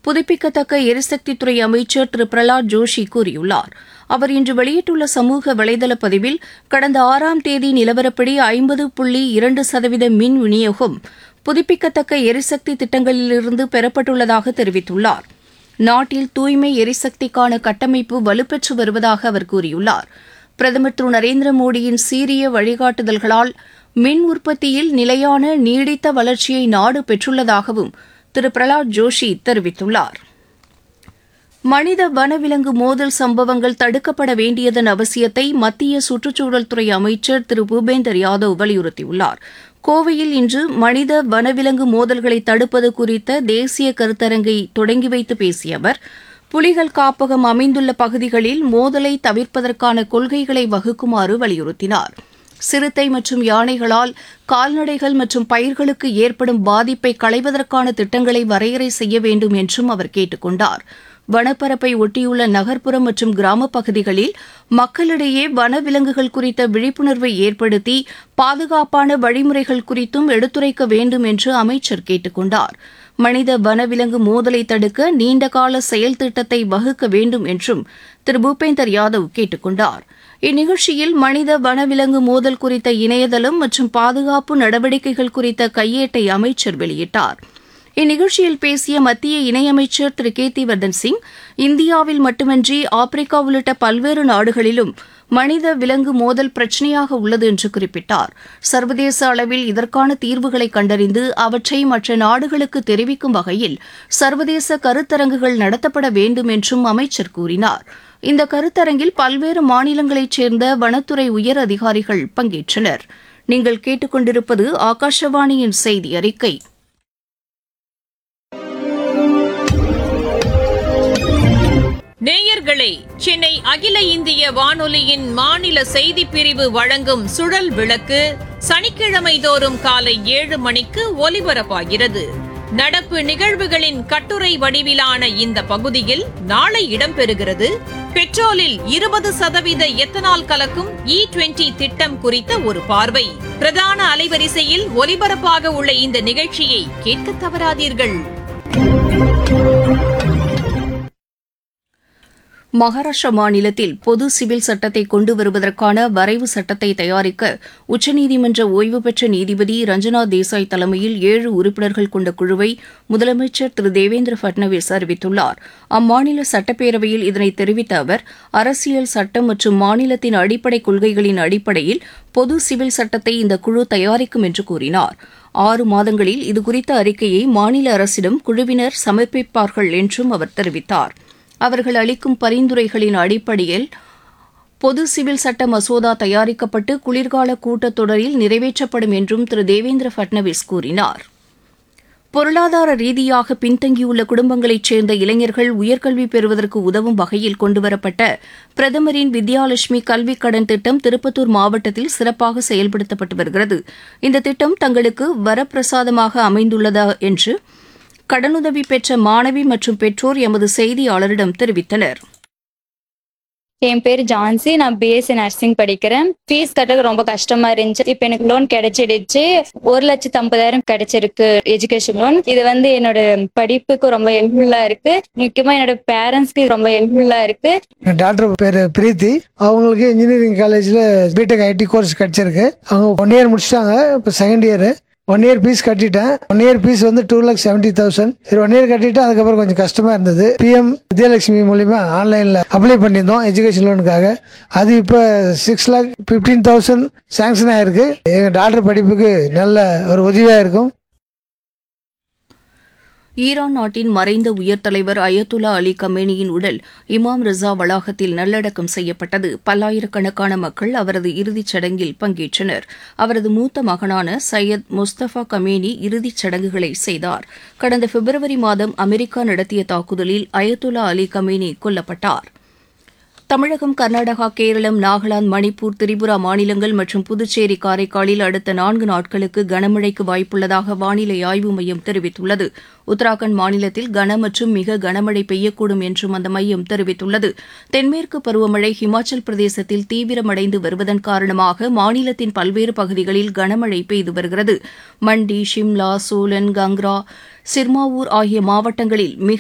புதுப்பிக்கத்தக்க எரிசக்தித்துறை அமைச்சர் திரு பிரலாத் ஜோஷி கூறியுள்ளார் அவர் இன்று வெளியிட்டுள்ள சமூக வலைதள பதிவில் கடந்த ஆறாம் தேதி நிலவரப்படி ஐம்பது புள்ளி இரண்டு சதவீத மின் விநியோகம் புதுப்பிக்கத்தக்க எரிசக்தி திட்டங்களிலிருந்து பெறப்பட்டுள்ளதாக தெரிவித்துள்ளார் நாட்டில் தூய்மை எரிசக்திக்கான கட்டமைப்பு வலுப்பெற்று வருவதாக அவர் கூறியுள்ளார் பிரதமர் திரு நரேந்திர மோடியின் சீரிய வழிகாட்டுதல்களால் மின் உற்பத்தியில் நிலையான நீடித்த வளர்ச்சியை நாடு பெற்றுள்ளதாகவும் திரு பிரலாத் ஜோஷி தெரிவித்துள்ளார் மனித வனவிலங்கு மோதல் சம்பவங்கள் தடுக்கப்பட வேண்டியதன் அவசியத்தை மத்திய சுற்றுச்சூழல் துறை அமைச்சர் திரு பூபேந்தர் யாதவ் வலியுறுத்தியுள்ளார் கோவையில் இன்று மனித வனவிலங்கு மோதல்களை தடுப்பது குறித்த தேசிய கருத்தரங்கை தொடங்கி வைத்து பேசிய அவர் புலிகள் காப்பகம் அமைந்துள்ள பகுதிகளில் மோதலை தவிர்ப்பதற்கான கொள்கைகளை வகுக்குமாறு வலியுறுத்தினார் சிறுத்தை மற்றும் யானைகளால் கால்நடைகள் மற்றும் பயிர்களுக்கு ஏற்படும் பாதிப்பை களைவதற்கான திட்டங்களை வரையறை செய்ய வேண்டும் என்றும் அவர் கேட்டுக் கொண்டார் வனப்பரப்பை ஒட்டியுள்ள நகர்ப்புறம் மற்றும் கிராமப் பகுதிகளில் மக்களிடையே வனவிலங்குகள் குறித்த விழிப்புணர்வை ஏற்படுத்தி பாதுகாப்பான வழிமுறைகள் குறித்தும் எடுத்துரைக்க வேண்டும் என்று அமைச்சர் கேட்டுக் கொண்டார் மனித வனவிலங்கு மோதலை தடுக்க நீண்டகால செயல் திட்டத்தை வகுக்க வேண்டும் என்றும் திரு பூபேந்தர் யாதவ் கேட்டுக் கொண்டார் இந்நிகழ்ச்சியில் மனித வனவிலங்கு மோதல் குறித்த இணையதளம் மற்றும் பாதுகாப்பு நடவடிக்கைகள் குறித்த கையேட்டை அமைச்சர் வெளியிட்டார் இந்நிகழ்ச்சியில் பேசிய மத்திய இணையமைச்சர் திரு கேத்திவர்தன் சிங் இந்தியாவில் மட்டுமின்றி ஆப்பிரிக்கா உள்ளிட்ட பல்வேறு நாடுகளிலும் மனித விலங்கு மோதல் பிரச்சினையாக உள்ளது என்று குறிப்பிட்டார் சர்வதேச அளவில் இதற்கான தீர்வுகளை கண்டறிந்து அவற்றை மற்ற நாடுகளுக்கு தெரிவிக்கும் வகையில் சர்வதேச கருத்தரங்குகள் நடத்தப்பட வேண்டும் என்றும் அமைச்சர் கூறினார் இந்த கருத்தரங்கில் பல்வேறு மாநிலங்களைச் சேர்ந்த வனத்துறை உயர் அதிகாரிகள் பங்கேற்றனர் நீங்கள் கேட்டுக்கொண்டிருப்பது ஆகாஷவாணியின் செய்தி அறிக்கை நேயர்களே சென்னை அகில இந்திய வானொலியின் மாநில செய்திப் பிரிவு வழங்கும் சுழல் விளக்கு சனிக்கிழமை தோறும் காலை ஏழு மணிக்கு ஒலிபரப்பாகிறது நடப்பு நிகழ்வுகளின் கட்டுரை வடிவிலான இந்த பகுதியில் நாளை இடம்பெறுகிறது பெட்ரோலில் இருபது சதவீத எத்தனால் கலக்கும் இ டுவெண்டி திட்டம் குறித்த ஒரு பார்வை பிரதான அலைவரிசையில் ஒலிபரப்பாக உள்ள இந்த நிகழ்ச்சியை கேட்க தவறாதீர்கள் மகாராஷ்டிரா மாநிலத்தில் பொது சிவில் சட்டத்தை கொண்டு வருவதற்கான வரைவு சட்டத்தை தயாரிக்க உச்சநீதிமன்ற ஓய்வு பெற்ற நீதிபதி ரஞ்சனா தேசாய் தலைமையில் ஏழு உறுப்பினர்கள் கொண்ட குழுவை முதலமைச்சர் திரு தேவேந்திர பட்னவிஸ் அறிவித்துள்ளார் அம்மாநில சட்டப்பேரவையில் இதனை தெரிவித்த அவர் அரசியல் சட்டம் மற்றும் மாநிலத்தின் அடிப்படை கொள்கைகளின் அடிப்படையில் பொது சிவில் சட்டத்தை இந்த குழு தயாரிக்கும் என்று கூறினார் ஆறு மாதங்களில் இதுகுறித்த அறிக்கையை மாநில அரசிடம் குழுவினர் சமர்ப்பிப்பார்கள் என்றும் அவர் தெரிவித்தார் அவர்கள் அளிக்கும் பரிந்துரைகளின் அடிப்படையில் பொது சிவில் சட்ட மசோதா தயாரிக்கப்பட்டு குளிர்கால கூட்டத்தொடரில் நிறைவேற்றப்படும் என்றும் திரு தேவேந்திர பட்னவிஸ் கூறினார் பொருளாதார ரீதியாக பின்தங்கியுள்ள குடும்பங்களைச் சேர்ந்த இளைஞர்கள் உயர்கல்வி பெறுவதற்கு உதவும் வகையில் கொண்டுவரப்பட்ட பிரதமரின் வித்யாலட்சுமி கல்விக் கடன் திட்டம் திருப்பத்தூர் மாவட்டத்தில் சிறப்பாக செயல்படுத்தப்பட்டு வருகிறது இந்த திட்டம் தங்களுக்கு வரப்பிரசாதமாக அமைந்துள்ளதா என்று கடனுதவி பெற்ற மாணவி மற்றும் பெற்றோர் எமது செய்தியாளரிடம் தெரிவித்தனர் என் பேர் ஜான்சி நான் பிஎஸ்சி நர்சிங் படிக்கிறேன் ஃபீஸ் கட்டுறது ரொம்ப கஷ்டமா இருந்துச்சு இப்போ எனக்கு லோன் கிடைச்சிடுச்சு ஒரு லட்சத்து ஐம்பதாயிரம் கிடைச்சிருக்கு எஜுகேஷன் லோன் இது வந்து என்னோட படிப்புக்கு ரொம்ப ஹெல்ப்ஃபுல்லா இருக்கு முக்கியமா என்னோட பேரண்ட்ஸ்க்கு ரொம்ப ஹெல்ப்ஃபுல்லா இருக்கு டாக்டர் பேர் பிரீத்தி அவங்களுக்கு இன்ஜினியரிங் காலேஜில் பிடெக் ஐடி கோர்ஸ் கிடைச்சிருக்கு அவங்க ஒன் இயர் முடிச்சிட்டாங்க இப்போ second year one year fees கட்டிட்டேன் ஒன் இயர் ஃபீஸ் வந்து டூ லேக் செவன்டி தௌசண்ட் சரி ஒன் இயர் கட்டிட்டு அதுக்கப்புறம் கொஞ்சம் கஷ்டமா இருந்தது பிஎம் வித்யாலட்சுமி மூலியமா ஆன்லைனில் அப்ளை பண்ணியிருந்தோம் எஜுகேஷன் லோனுக்காக அது இப்போ six lakh fifteen thousand sanction ஆயிருக்கு எங்கள் டாக்டர் படிப்புக்கு நல்ல ஒரு உதவியாக இருக்கும் ஈரான் நாட்டின் மறைந்த உயர் தலைவர் அயத்துல்லா அலி கமேனியின் உடல் இமாம் ரிசா வளாகத்தில் நல்லடக்கம் செய்யப்பட்டது பல்லாயிரக்கணக்கான மக்கள் அவரது இறுதிச் சடங்கில் பங்கேற்றனர் அவரது மூத்த மகனான சையத் முஸ்தபா கமேனி இறுதிச் சடங்குகளை செய்தார் கடந்த பிப்ரவரி மாதம் அமெரிக்கா நடத்திய தாக்குதலில் அயத்துல்லா அலி கமேனி கொல்லப்பட்டார் தமிழகம் கர்நாடகா கேரளம் நாகாலாந்து மணிப்பூர் திரிபுரா மாநிலங்கள் மற்றும் புதுச்சேரி காரைக்காலில் அடுத்த நான்கு நாட்களுக்கு கனமழைக்கு வாய்ப்புள்ளதாக வானிலை ஆய்வு மையம் தெரிவித்துள்ளது உத்தராகண்ட் மாநிலத்தில் கன மற்றும் மிக கனமழை பெய்யக்கூடும் என்றும் அந்த மையம் தெரிவித்துள்ளது தென்மேற்கு பருவமழை ஹிமாச்சல் பிரதேசத்தில் தீவிரமடைந்து வருவதன் காரணமாக மாநிலத்தின் பல்வேறு பகுதிகளில் கனமழை பெய்து வருகிறது மண்டி ஷிம்லா சோலன் கங்ரா சிர்மாவூர் ஆகிய மாவட்டங்களில் மிக